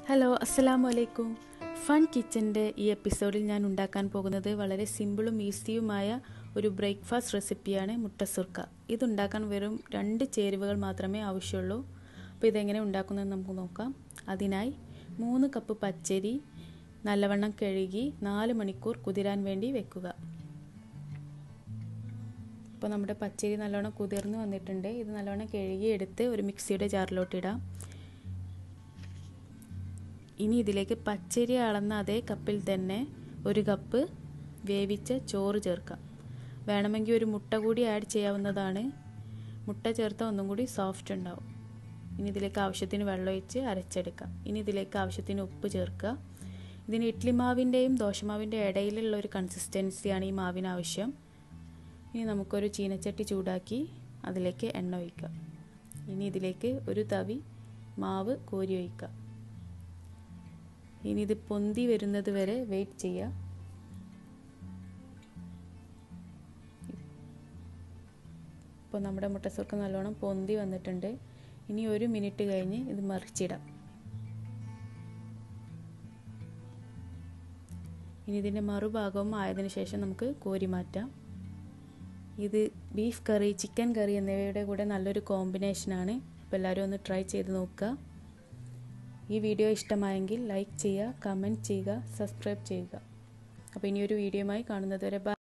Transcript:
hello അസ്സലാമു അലൈക്കും fun കിച്ചൻ്റെ ഈ എപ്പിസോഡിൽ ഞാൻ ഉണ്ടാക്കാൻ പോകുന്നത് വളരെ സിമ്പിളും ഈസിയുമായ ഒരു ബ്രേക്ക്ഫാസ്റ്റ് റെസിപ്പിയാണ് മുട്ടസുർക്ക ഇതുണ്ടാക്കാൻ വെറും രണ്ട് ചേരുവകൾ മാത്രമേ ആവശ്യമുള്ളൂ അപ്പോൾ ഇതെങ്ങനെ ഉണ്ടാക്കുന്നത് നമുക്ക് നോക്കാം അതിനായി മൂന്ന് കപ്പ് പച്ചരി നല്ലവണ്ണം കഴുകി നാല് മണിക്കൂർ കുതിരാൻ വേണ്ടി വെക്കുക ഇപ്പോൾ നമ്മുടെ പച്ചരി നല്ലവണ്ണം കുതിർന്ന് വന്നിട്ടുണ്ട് ഇത് നല്ലവണ്ണം കഴുകി എടുത്ത് ഒരു മിക്സിയുടെ ജാറിലോട്ട് ഇടാം ഇനി ഇതിലേക്ക് പച്ചരി അളന്ന അതേ കപ്പിൽ തന്നെ ഒരു കപ്പ് വേവിച്ച ചോറ് ചേർക്കാം വേണമെങ്കിൽ ഒരു മുട്ട കൂടി ആഡ് ചെയ്യാവുന്നതാണ് മുട്ട ചേർത്താൽ ഒന്നും കൂടി സോഫ്റ്റ് ഉണ്ടാവും ഇനി ഇതിലേക്ക് ആവശ്യത്തിന് വെള്ളമൊഴിച്ച് അരച്ചെടുക്കാം ഇനി ഇതിലേക്ക് ആവശ്യത്തിന് ഉപ്പ് ചേർക്കുക ഇതിന് ഇഡ്ലി മാവിൻ്റെയും ദോശമാവിൻ്റെ ഇടയിലുള്ള ഒരു കൺസിസ്റ്റൻസിയാണ് ഈ മാവിന് ആവശ്യം ഇനി നമുക്കൊരു ചീനച്ചട്ടി ചൂടാക്കി അതിലേക്ക് എണ്ണ ഒഴിക്കാം ഇനി ഇതിലേക്ക് ഒരു തവി മാവ് കോരി ഒഴിക്കാം ഇനി ഇത് പൊന്തി വരുന്നത് വരെ വെയിറ്റ് ചെയ്യുക ഇപ്പോൾ നമ്മുടെ മുട്ടസുർക്ക് നല്ലോണം പൊന്തി വന്നിട്ടുണ്ട് ഇനി ഒരു മിനിറ്റ് കഴിഞ്ഞ് ഇത് മറിച്ചിടാം ഇനി ഇതിൻ്റെ മറുഭാഗവും ആയതിനു ശേഷം നമുക്ക് കോരി മാറ്റാം ഇത് ബീഫ് കറി ചിക്കൻ കറി എന്നിവയുടെ കൂടെ നല്ലൊരു കോമ്പിനേഷനാണ് അപ്പോൾ എല്ലാവരും ഒന്ന് ട്രൈ ചെയ്ത് നോക്കുക ഈ വീഡിയോ ഇഷ്ടമായെങ്കിൽ ലൈക്ക് ചെയ്യുക കമൻറ്റ് ചെയ്യുക സബ്സ്ക്രൈബ് ചെയ്യുക അപ്പോൾ ഇനിയൊരു വീഡിയോയുമായി കാണുന്നത് വരെ